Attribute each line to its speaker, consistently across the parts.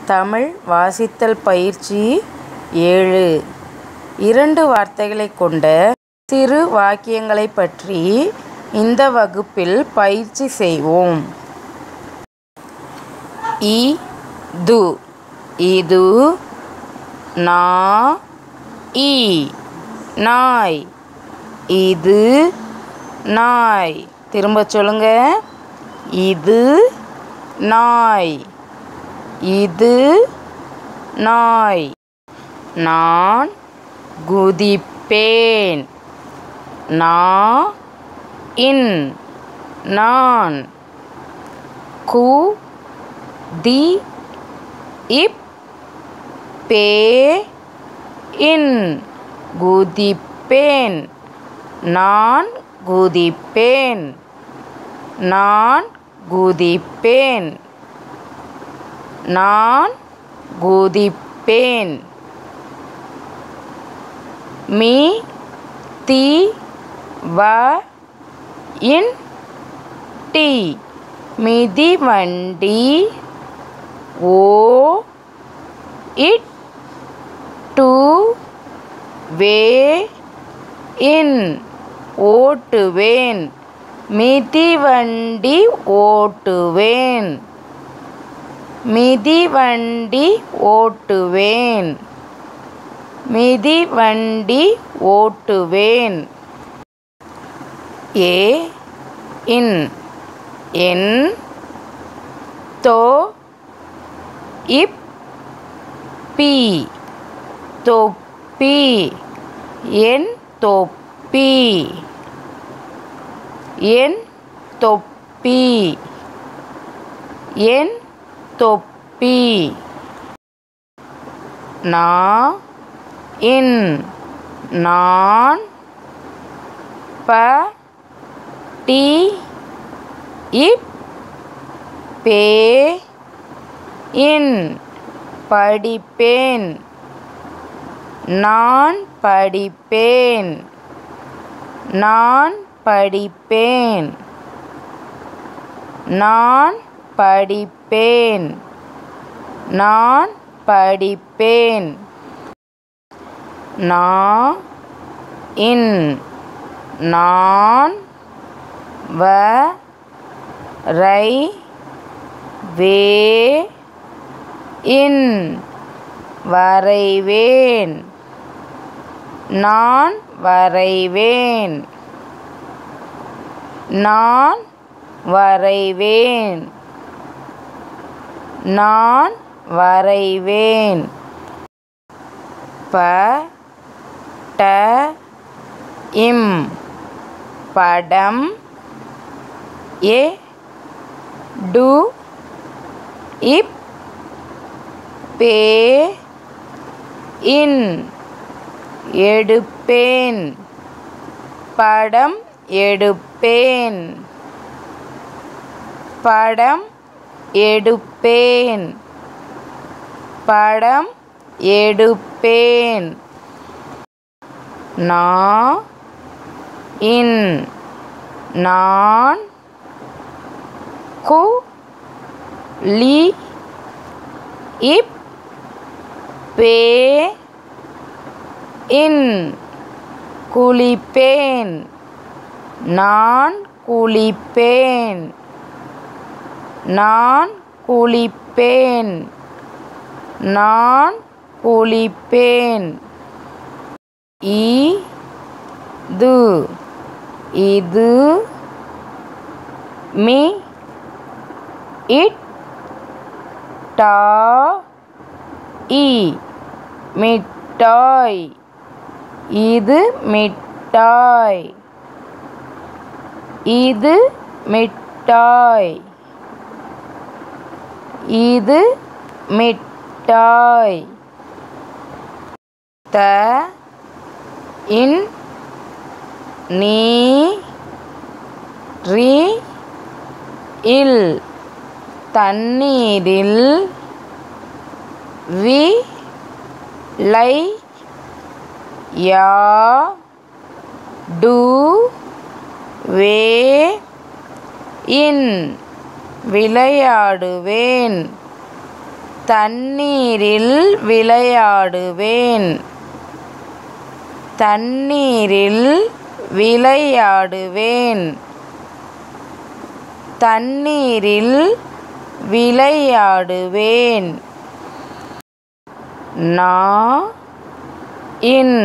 Speaker 1: தமிழ் வாசித்தல் பயிற்சி ஏழு இரண்டு வார்த்தைகளைக் கொண்ட சிறு வாக்கியங்களைப் பற்றி இந்த வகுப்பில் பயிற்சி செய்வோம். இ-து இது நா இ நாய் இது நாய் திரும்பச் சொல்லுங்க இது நாய் இது நாய் நான் குதிப்பேன் நா இன் நான் கு தி இப் பே இன் குதிப்பேன் நான் குதிப்பேன் நான் குதிப்பேன் நான் குதிப்பேன் மி தி வ இன் டி மிதிவண்டி ஓ இட் டு வே இன் ஓட்டுவேன் மிதிவண்டி ஓட்டுவேன் மிதிவண்டி ஓட்டுவேன் மிதிவண்டி ஓட்டுவேன் ஏ இன் என் தொ இப் பி தொப்பி என் தொப்பி என் தொப்பி என் தொப்பி நா இன் நான் ப டி இப் பே இன் படிப்பேன் நான் படிப்பேன் நான் படிப்பேன் நான் படிப்பேன் நான் படிப்பேன் நா இன் நான் வ ரை வே இன் வரைவேன் நான் வரைவேன் நான் வரைவேன் நான் வரைவேன் ப ட இம் படம் எ டு இப் பே இன் எடுப்பேன் படம் எடுப்பேன் படம் எடுப்பேன் படம் எடுப்பேன் நா இன் நான் கு லி இப் பே இன் குளிப்பேன் நான் குளிப்பேன் நான் குளிப்பேன் நான் குளிப்பேன் இ து இது மி இட் டா இ மிட்டாய் இது மிட்டாய் இது மிட்டாய் இது மிட்டாய் த இன் நீ ரி இல் தண்ணீரில் வி லை யா டு வே இன் விளையாடுவேன் தண்ணீரில் விளையாடுவேன் தண்ணீரில் விளையாடுவேன் தண்ணீரில் விளையாடுவேன் நா இன்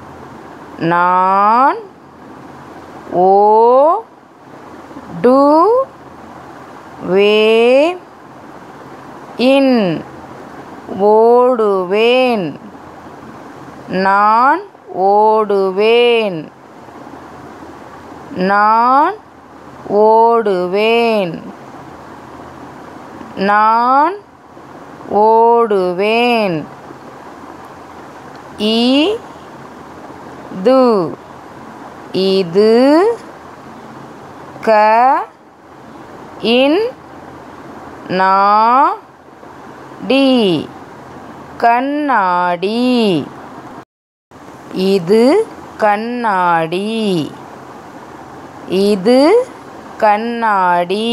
Speaker 1: நான் ஓ டு வே இன் ஓடுவேன் நான் ஓடுவேன் நான் ஓடுவேன் நான் ஓடுவேன் இ து இது க இன் நா டி கண்ணாடி இது கண்ணாடி இது கண்ணாடி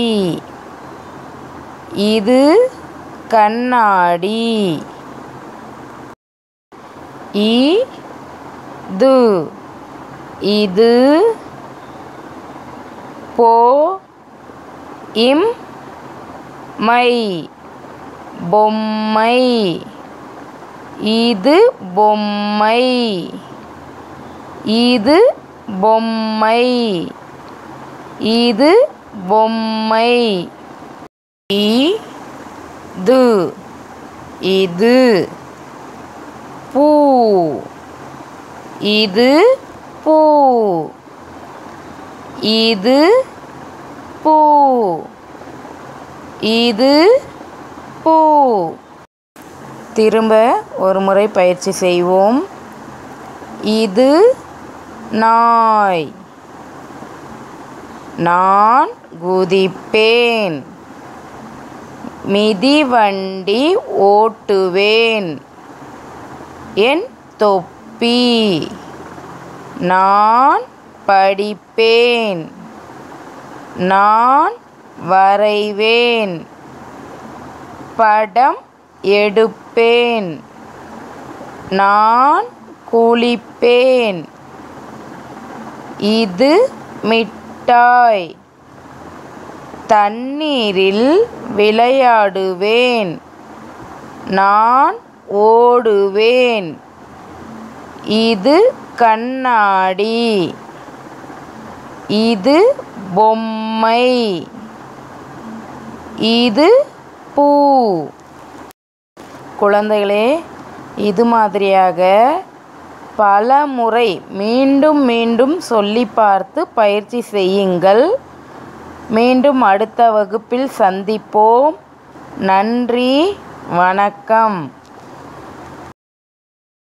Speaker 1: இது கண்ணாடி இ து இது போ இம் மை பொம்மை இது பொம்மை இது பொம்மை இது பொம்மை இ து இது பூ இது பூ இது பூ இது பூ திரும்ப ஒரு முறை பயிற்சி செய்வோம் இது நாய் நான் குதிப்பேன் மிதிவண்டி ஓட்டுவேன் என் தொப்பி நான் படிப்பேன் நான் வரைவேன் படம் எடுப்பேன் நான் குளிப்பேன் இது மிட்டாய் தண்ணீரில் விளையாடுவேன் நான் ஓடுவேன் இது கண்ணாடி இது பொம்மை இது பூ குழந்தைகளே இது மாதிரியாக பல முறை மீண்டும் மீண்டும் சொல்லி பார்த்து பயிற்சி செய்யுங்கள் மீண்டும் அடுத்த வகுப்பில் சந்திப்போம் நன்றி வணக்கம்